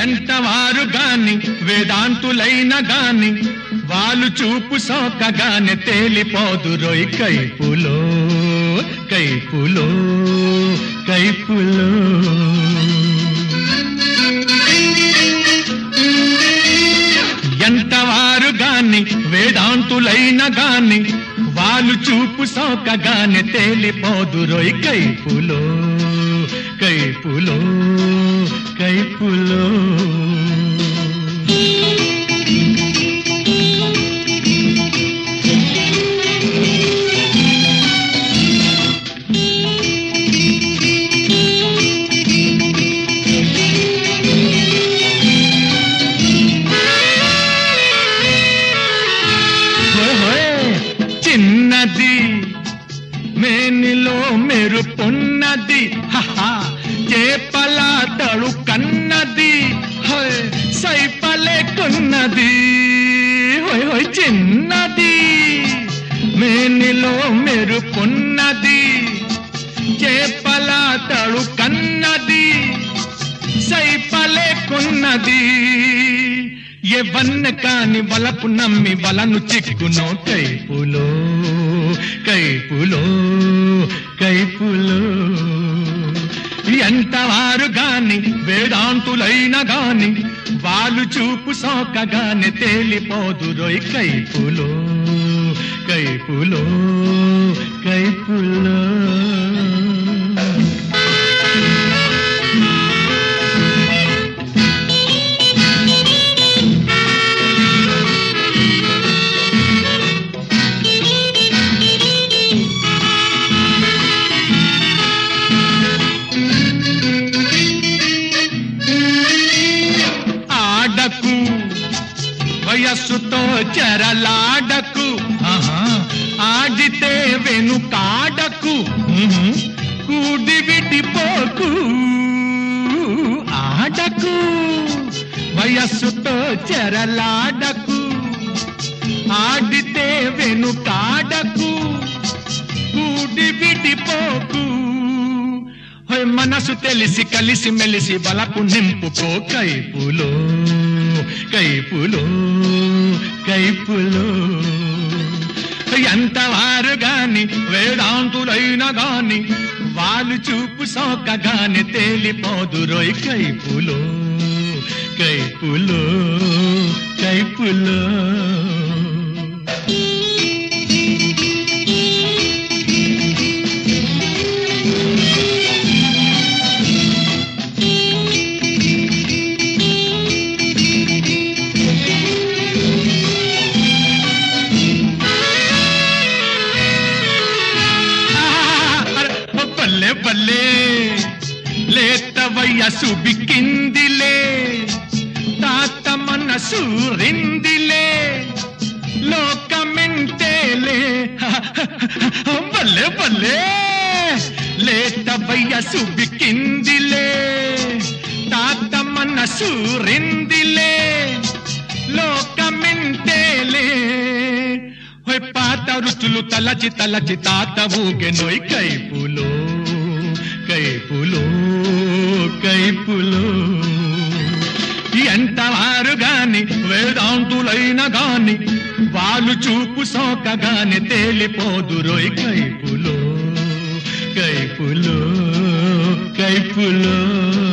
ఎంతవారు గాని వేదాంతులైన గాని వాళ్ళు చూపు సోకగానే తేలిపోదురోయ్ కైపులో కైపులో కైపులో ఎంతవారు గాని వేదాంతులైన గాని వాళ్ళు చూపు సోకగానే తేలిపోదురోయ్ కైపులో కైపులో కైపులో హోయ్ హోయ్. చిన్నది మేనిలో మెరుపున్నది హహా చేపల తడు కన్నది హోయ్ సైపలేకున్నది హోయ్ హోయ్ చిన్నది మేనిలో మెరుపున్నది చేపల తడు కన్నది సైపలేకున్నది ఎవన్న కాని వలపు నమ్మి వలను చిక్కునో కైపులో కైపులో కైపులో ఎంతవారు గాని వేదాంతులైన గాని వాళ్ళు చూపు సోకగానే తేలిపోదురోయ్ కైపులో కైపులో కైపులో ఆడకు వయస్సుతో చెరలాడకు ఆహా, ఆడితే వెనుకాడకు ఉహు, కూడి విడిపోకు ఆడకు వయస్సుతో చెరలాడకు ఆడితే వెనుకాడకు కూడి విడిపోకు హోయ్ మనసు తెలిసి కలిసి మెలిసి బలపు నింపుకో కైపులో కైపులో కైపులో ఎంతవారు గాని వేదాంతులైన గాని వాళ్ళు చూపు సోకగానే తేలిపోదురోయ్ కైపులో కైపులో కైపులో బల్లే బల్లే లేత వయసు బిక్కిందిలే తాత మనసు రిందిలే లోకమెంటేలే బల్లే బల్లే లేత వయసు బిక్కిందిలే తాత మనసు రిందిలే లోకమెంటేలే హోయ్ పాత రుచులు తలచి తలచి తాత ఊగెనోయ్ కైపులో కైపులో కైపులో ఎంతవారు గాని వేదాంతులైన గాని వాళ్ళు చూపు సోకగానే తేలిపోదురోయ్ కైపులో కైపులో కైపులో